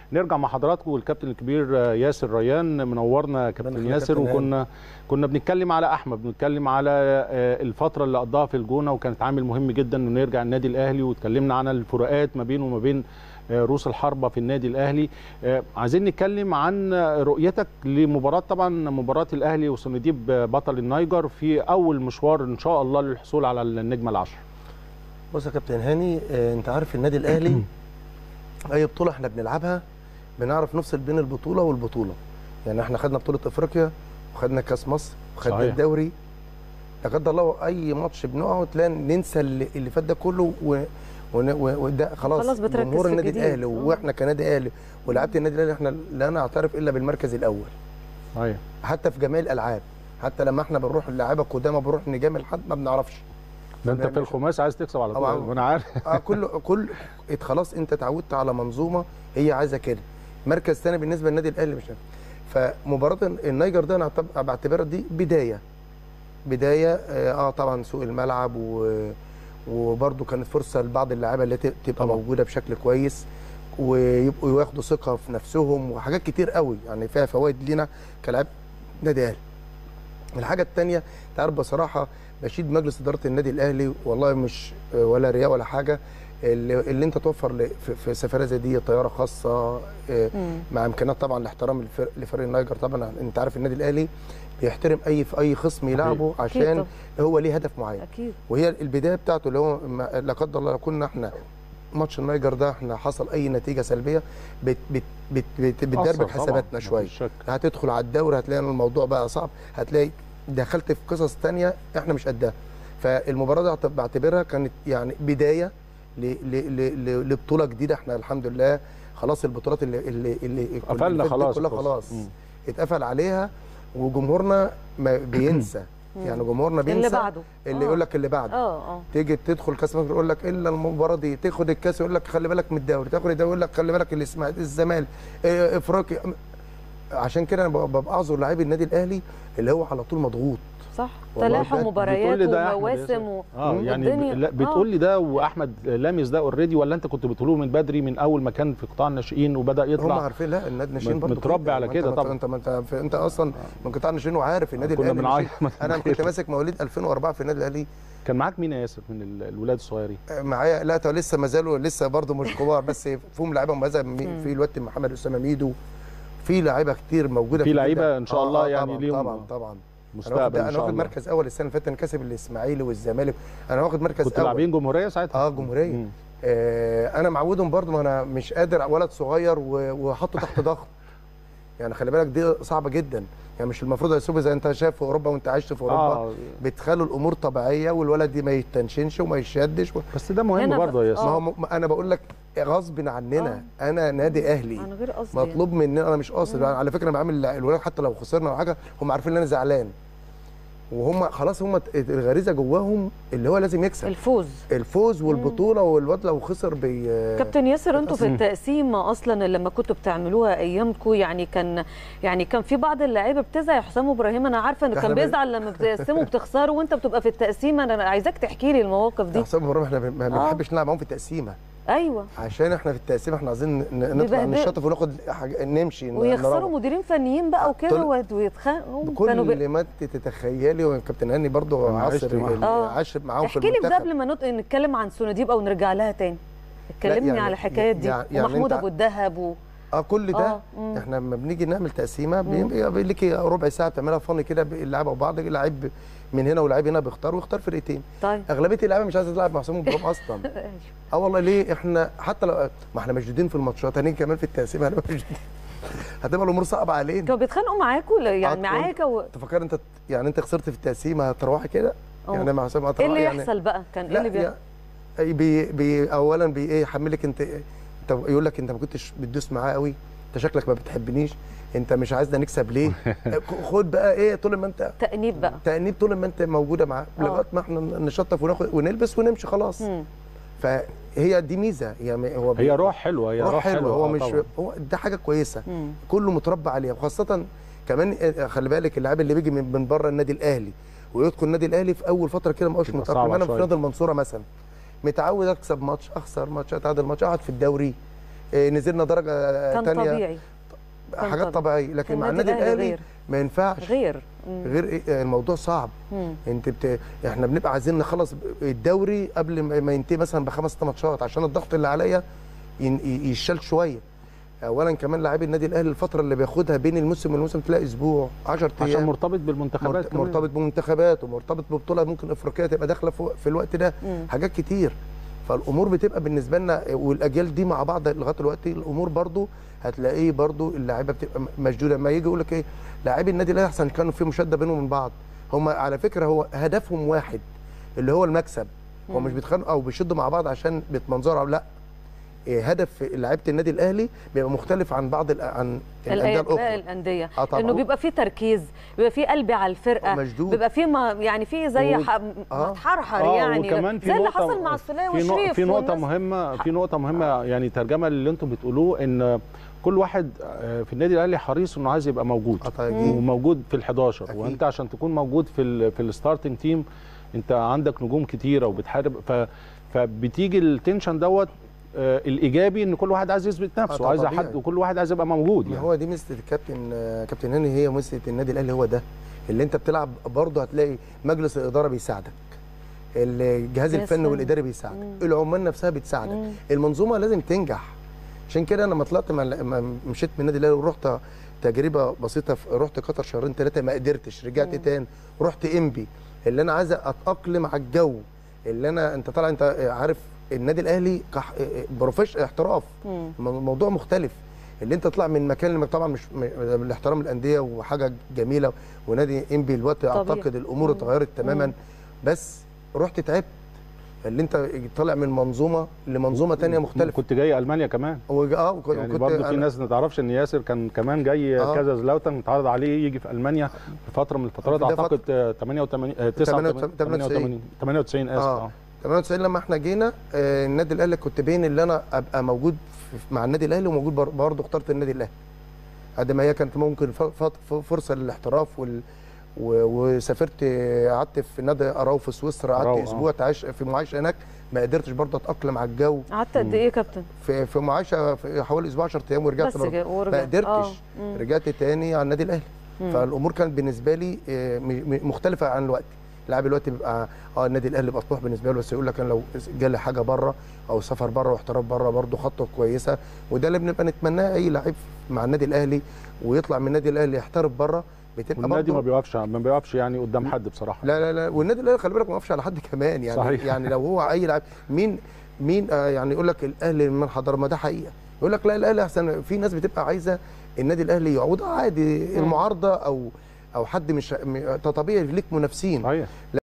نرجع مع حضراتكم والكابتن الكبير ياسر ريان منورنا كابتن ياسر وكنا كنا بنتكلم على احمد بنتكلم على الفتره اللي قضاها في الجونه وكانت عامل مهم جدا انه يرجع النادي الاهلي واتكلمنا عن الفروقات ما بينه وما بين روس الحربه في النادي الاهلي عايزين نتكلم عن رؤيتك لمباراه طبعا مباراه الاهلي وسنديب بطل النيجر في اول مشوار ان شاء الله للحصول على النجمه العشر بص يا كابتن هاني انت عارف النادي الاهلي اي بطوله احنا بنلعبها بنعرف نفصل بين البطوله والبطوله يعني احنا خدنا بطوله افريقيا وخدنا كاس مصر وخدنا صحيح. الدوري لا قدر الله اي ماتش بنقعد تلاقي ننسى اللي فات ده كله و... وده خلاص, خلاص جمهور النادي الاهلي واحنا كنادي اهلي ولاعيبه النادي الاهلي احنا لا نعترف الا بالمركز الاول ايوه حتى في جميع الالعاب حتى لما احنا بنروح اللعيبه قدامى بنروح نجامل حد ما بنعرفش ده انت في الخماس عايز تكسب على طول وانا عارف اه كل كل خلاص انت اتعودت على منظومه هي عايزه كده مركز ثاني بالنسبه للنادي الاهلي مش فمباراه النيجر ده انا بعتبرها دي بدايه بدايه اه طبعا سوق الملعب و وبرده كانت فرصه لبعض اللعيبه اللي تبقى طبعا. موجوده بشكل كويس ويبقوا ياخدوا ثقه في نفسهم وحاجات كتير قوي يعني فيها فوائد لينا كلاعب نادي اهلي الحاجه الثانيه انت عارف بصراحه بشيد مجلس اداره النادي الاهلي والله مش ولا رياء ولا حاجه اللي, اللي انت توفر في سفريه زي دي طياره خاصه مع امكانيات طبعا الاحترام لفريق النيجر طبعا انت عارف النادي الاهلي بيحترم اي في اي خصم يلعبه عشان هو ليه هدف معين أكيد. وهي البدايه بتاعته اللي هو لا قدر الله لو كنا احنا ماتش النيجر ده احنا حصل اي نتيجه سلبيه بت بت بت بت بتدربك حساباتنا شويه هتدخل على الدوري هتلاقي الموضوع بقى صعب هتلاقي دخلت في قصص ثانيه احنا مش قدها فالمباراه دي بعتبرها كانت يعني بدايه لبطوله جديده احنا الحمد لله خلاص البطولات اللي اللي اللي قفلنا خلاص كلها خلاص اتقفل عليها وجمهورنا ما بينسى يعني جمهورنا بينسى اللي بعده اللي يقول لك اللي بعده اه اه تيجي تدخل كاس مصر يقول لك الا المباراه دي تاخد الكاس يقول لك خلي بالك من الدوري تاخد الدوري يقول لك خلي بالك الاسماعيلي الزمالك اه افريقيا عشان كده انا ببقى اعذر لاعبي النادي الاهلي اللي هو على طول مضغوط صح تلاحم مباريات ومواسم و... اه يعني لا بتقول لي ده واحمد لامس ده اوريدي ولا انت كنت بتقوله من بدري من اول ما كان في قطاع الناشئين وبدا يطلع هم عارفين لا النادي الناشئين برضه متربي على كده طبعا انت انت انت, انت اصلا من قطاع الناشئين وعارف النادي كنا الاهلي انا كنت ماسك مواليد 2004 في النادي الاهلي كان معاك مين يا ياسر من الولاد الصغيرين؟ معايا لا لسه ما زالوا لسه برضه مش كبار بس فيهم لعيبه مميزه في الوقت محمد اسامه ميدو في لعيبه كتير موجوده في لعيبه ان شاء الله آه يعني طبعا ليهم طبعا طبعا مستقبل انا واخد مركز اول السنه اللي فاتت انا كاسب الاسماعيلي والزمالك انا واخد مركز كنت اول لاعبين جمهوريه ساعتها اه جمهوريه آه انا معودهم برضو ما انا مش قادر ولد صغير وحطه تحت ضغط يعني خلي بالك دي صعبه جدا يعني مش المفروض يا زي انت شايف في اوروبا وانت عشت في اوروبا آه. بتخلوا الامور طبيعيه والولد دي ما يتنشنش وما يشدش و... بس ده مهم برضه يا ما هو انا بقول لك غصب عننا آه. انا نادي اهلي انا غير قصدي مطلوب مني انا مش قاصد يعني على فكره انا بعمل الولاد حتى لو خسرنا او حاجه هم عارفين ان انا زعلان وهم خلاص هم الغريزه جواهم اللي هو لازم يكسب الفوز الفوز والبطوله والواد لو خسر بي كابتن ياسر انتوا في التقسيمه اصلا لما كنتوا بتعملوها ايامكم يعني كان يعني كان في بعض اللعيبه بتزعل يا حسام ابراهيم انا عارفه انه كان بيزعل لما بتقسموا بتخسروا وانت بتبقى في التقسيمه انا عايزاك تحكي لي المواقف دي حسام ابراهيم احنا ما بنحبش نلعب معاهم في التقسيمه ايوه عشان احنا في التقسيم احنا عايزين نطلع نشطف وناخد حاجة نمشي ويخسروا مديرين فنيين بقى وكده ويتخانقوا كل اللي ما تتخيلي وكابتن هاني برضه عصر عاشر معاهم في المنتخب احكي لي قبل ما نط... نتكلم عن سوناديب او نرجع لها تاني اتكلمني يعني على الحكايات دي يعني ومحمود ابو الدهب و... اه كل ده آه. احنا لما بنيجي نعمل تقسيمه بيقول لك ربع ساعه بتعملها فن كده اللعيبه وبعض لعيب من هنا ولاعيب هنا بيختار ويختار فرقتين طيب اغلبيه اللعيبه مش عايزه تلعب مع حسام ابراهيم اصلا اه والله ليه احنا حتى لو ما احنا مشدودين في الماتشات هنيجي كمان في التقسيمه هنبقى مشدودين هتبقى الامور صعبه علينا كانوا بيتخانقوا معاكوا يعني معاك و... انت فاكر انت يعني انت خسرت في التقسيمه هتروحي كده يعني مع حسام ايه اللي يحصل يعني بقى كان ايه اللي بيحصل بي بي اولا بي ايه يحملك انت انت يقول لك انت ما كنتش بتدوس معاه قوي انت شكلك ما بتحبنيش انت مش عايزنا نكسب ليه خد بقى ايه طول ما انت تانيب بقى تانيب طول ما انت موجوده معاه لغايه ما احنا نشطف وناخد ونلبس ونمشي خلاص مم. فهي دي ميزه يعني هو هي روح حلوه هي روح, روح حلوه هو مش طبعا. هو ده حاجه كويسه مم. كله متربى عليها وخاصه كمان خلي بالك اللاعب اللي بيجي من بره النادي الاهلي ويدخل النادي الاهلي في اول فتره كده ما بقاش متاقلم انا في نادي المنصوره مثلا متعود اكسب ماتش اخسر ماتش اتعادل ماتش اقعد في الدوري إيه، نزلنا درجه كان ثانيه طبيعي كان حاجات طبيعي. طبيعيه لكن في مع النادي الأهلي الاهلي غير. ما ينفعش غير مم. غير إيه الموضوع صعب مم. انت بت... احنا بنبقى عايزين نخلص الدوري قبل ما ما ينتهي مثلا بخمس ست ماتشات عشان الضغط اللي عليا ين... ي- يشال شويه اولا كمان لاعبي النادي الاهلي الفتره اللي بياخدها بين الموسم والموسم تلاقي اسبوع 10 ايام عشان مرتبط بالمنتخبات مرت- كمان. مرتبط بمنتخبات ومرتبط ببطوله ممكن افريقيه تبقى داخله في في الوقت ده مم. حاجات كتير فالامور بتبقى بالنسبه لنا والاجيال دي مع بعض لغايه دلوقتي الامور برضو هتلاقيه برضو اللاعيبه بتبقى مشدوده لما يجي يقول لك ايه لاعبي النادي الاهلي احسن كانوا في مشاده بينهم وبين بعض هم على فكره هو هدفهم واحد اللي هو المكسب هو مش بيتخانقوا او بيشدوا مع بعض عشان بيتمنظروا او لا إيه هدف لعيبه النادي الاهلي بيبقى مختلف عن بعض ال- عن الانديه الأي- باقي الاخرى الانديه آه طبعاً. انه بيبقى في تركيز بيبقى في قلب على الفرقه مشدود. بيبقى في ما يعني في زي و- ح... آه. متحرحر اه يعني وكمان في زي اللي نقطة حصل مع السوليه في نق- وشريف في نقطة والناس- مهمة في نقطة مهمة يعني ترجمة للي انتم بتقولوه ان كل واحد آه، في النادي الاهلي حريص انه عايز يبقى موجود آه طبعاً، أكيد. وموجود في ال11 أكيد. وانت عشان تكون موجود في ال في الستارتنج تيم انت عندك نجوم كتيرة وبتحارب ف فبتيجي التنشن دوت آه، الايجابي ان كل واحد عايز يثبت نفسه طبعاً وعايز طبيعي. حد وكل واحد عايز يبقى موجود ما يعني هو دي ميزه الكابتن آه، كابتن هاني هي ميزه النادي الاهلي هو ده اللي انت بتلعب برضه هتلاقي مجلس الاداره بيساعدك الجهاز يا الفني سلام. والاداري بيساعدك مم. العمال نفسها بتساعدك مم. المنظومه لازم تنجح عشان كده انا لما طلعت مع لما مشيت من النادي الاهلي ورحت تجربه بسيطه في رحت قطر شهرين ثلاثه ما قدرتش رجعت تاني رحت انبي اللي انا عايز اتاقلم على الجو اللي انا انت طالع انت عارف النادي الاهلي كح... بروفيش احتراف مم. موضوع مختلف اللي انت تطلع من مكان لمكان طبعا مش م- الاحترام الانديه وحاجه جميله ونادي انبي الوقت طبيعي. اعتقد الامور مم. اتغيرت تماما مم. بس رحت تعبت اللي انت طالع من منظومه لمنظومه تانية مختلفه كنت جاي المانيا كمان وج- اه وكنت يعني وكنت برضه في أنا- ناس ما تعرفش ان ياسر كان كمان جاي آه. كذا زلاوتن اتعرض عليه يجي في المانيا في فتره من الفترات ده اعتقد آه، 88 آه، 89 98 98 اسف اه اه 98 لما احنا جينا آه، النادي الاهلي كنت بين اللي انا ابقى موجود في- مع النادي الاهلي وموجود بر- برضه اخترت النادي الاهلي قد ما هي كانت ممكن ف- ف- ف- فرصه للاحتراف وال و- وسافرت آه، قعدت في نادي اراو في سويسرا أراو، قعدت آه. اسبوع تعيش في معاشه هناك ما قدرتش برضه اتاقلم على الجو قعدت قد ايه يا كابتن في في معاشه في حوالي اسبوع 10 ايام ورجعت بس برضه كده ما ورجع قدرتش آه. مم. رجعت تاني على النادي الاهلي مم. فالامور كانت بالنسبه لي آه، م- م- مختلفه عن الوقت لاعب الوقت بيبقى اه النادي الاهلي مفتوح بالنسبه له بس يقول لك انا لو جالي حاجه بره او سفر بره واحتراف بره برضه خطوه كويسه وده اللي بنبقى نتمناه اي لعيب مع النادي الاهلي ويطلع من النادي الاهلي يحترف بره بتبقى والنادي ما برضه بيوقفش ما بيوقفش يعني قدام حد بصراحه لا لا لا والنادي الاهلي خلي بالك ما وقفش على حد كمان يعني صحيح. يعني لو هو اي لاعب مين مين آه يعني يقول لك الاهلي من حضر ما ده حقيقه يقول لك لا الاهلي احسن في ناس بتبقى عايزه النادي الاهلي يعود عادي المعارضه او او حد مش م- طبيعي ليك منافسين صحيح